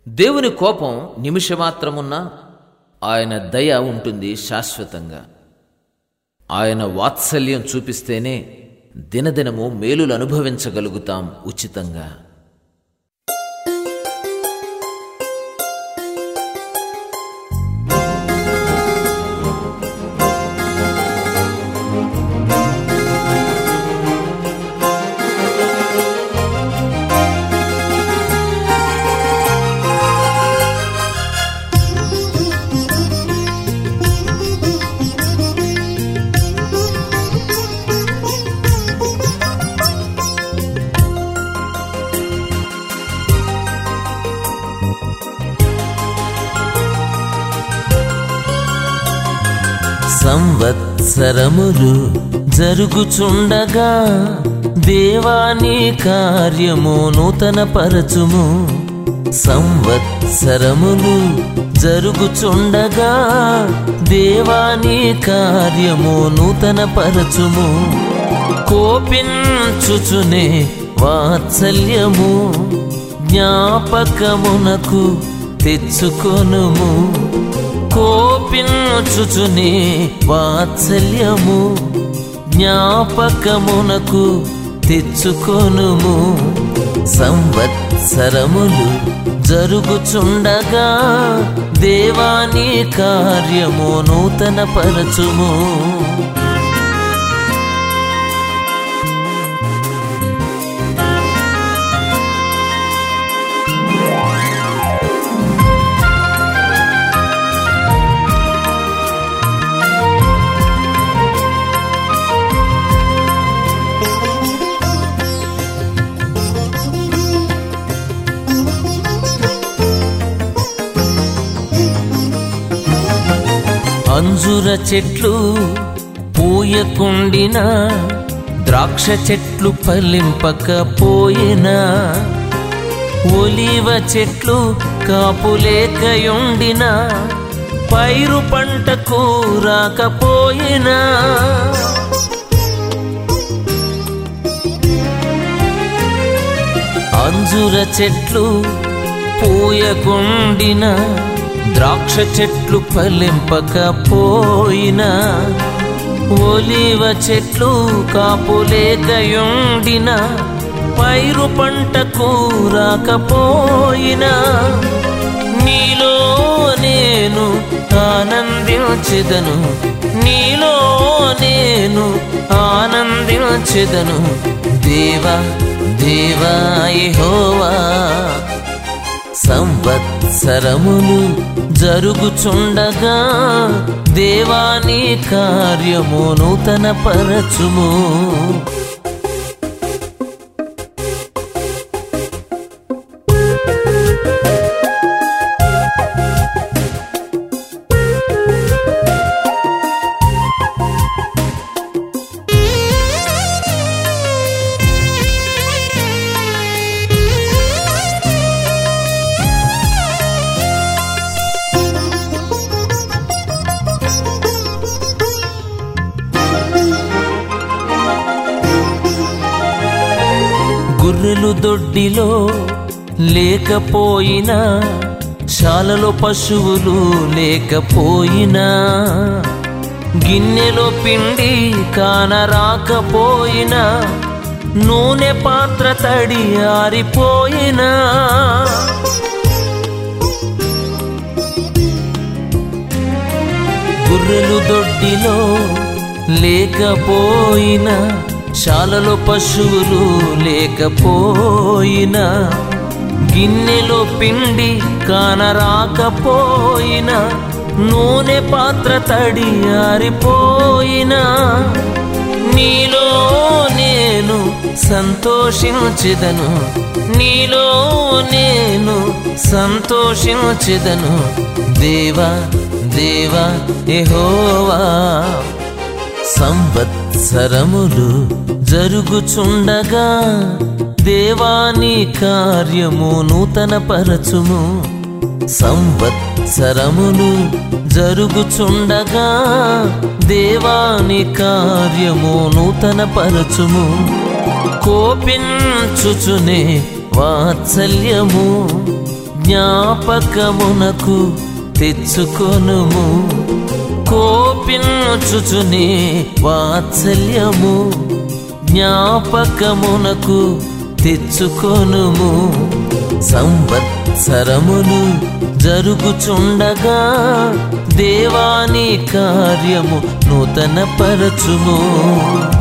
దేవుని కోపం నిమిషమాత్రమున్నా ఆయన దయ ఉంటుంది శాశ్వతంగా ఆయన వాత్సల్యం చూపిస్తేనే దినదినము మేలులు అనుభవించగలుగుతాం ఉచితంగా సంవత్సరములు జరుగుచుండగా దేవాని కార్యము నూతన పరచుము సంవత్సరములు జరుగుచుండగా దేవాని కార్యము నూతన పరచుము కోపించుచునే వాత్సల్యము జ్ఞాపకమునకు తెచ్చుకొనుము కోపించుచునే వాత్సల్యము జ్ఞాపకమునకు తెచ్చుకొనుము సంవత్సరములు జరుగుచుండగా దేవాని కార్యము నూతన పరచుము అంజుర చెట్లు పూయకుండిన ద్రాక్ష చెట్లు ఫలింపకపోయినా ఒలివ చెట్లు కాపులేకయుండిన పైరు పంటకు రాకపోయినా అంజుర చెట్లు పూయకుండిన ద్రాక్ష చెట్లు ఫలింపకపోయినా ఒలివ చెట్లు కాపులేకయుండిన పైరు పంటకు రాకపోయినా నీలో నేను ఆనందించెదను నీలో నేను ఆనందించెదను దేవా దేవా యెహోవా సంవత్సరములు జరుగుచుండగా దేవాని కార్యము నూతన పరచుము గుర్రెలు దొడ్డిలో లేకపోయినా శాలలో పశువులు లేకపోయినా గిన్నెలో పిండి కానరాకపోయినా నూనె పాత్ర తడి ఆరిపోయినా గుర్రెలు దొడ్డిలో లేకపోయినా శాలలో పశువులు లేకపోయినా గిన్నెలో పిండి కానరాకపోయినా నూనె పాత్ర తడి ఆరిపోయినా నీలో నేను సంతోషించెదను నీలో నేను సంతోషించెదను దేవా దేవా యెహోవా సంవత్సరములు జరుగుచుండగా దేవాని కార్యము నూతన పరచుము సంవత్సరములు జరుగుచుండగా దేవాని కార్యము నూతన పరచుము కోపించుచునే వాత్సల్యము జ్ఞాపకమునకు తెచ్చుకొనుము కోపిన్నుచుచునే వాత్సల్యము జ్ఞాపకమునకు తెచ్చుకొనుము సంవత్సరములు జరుగుచుండగా దేవాని కార్యము నూతన పరచుము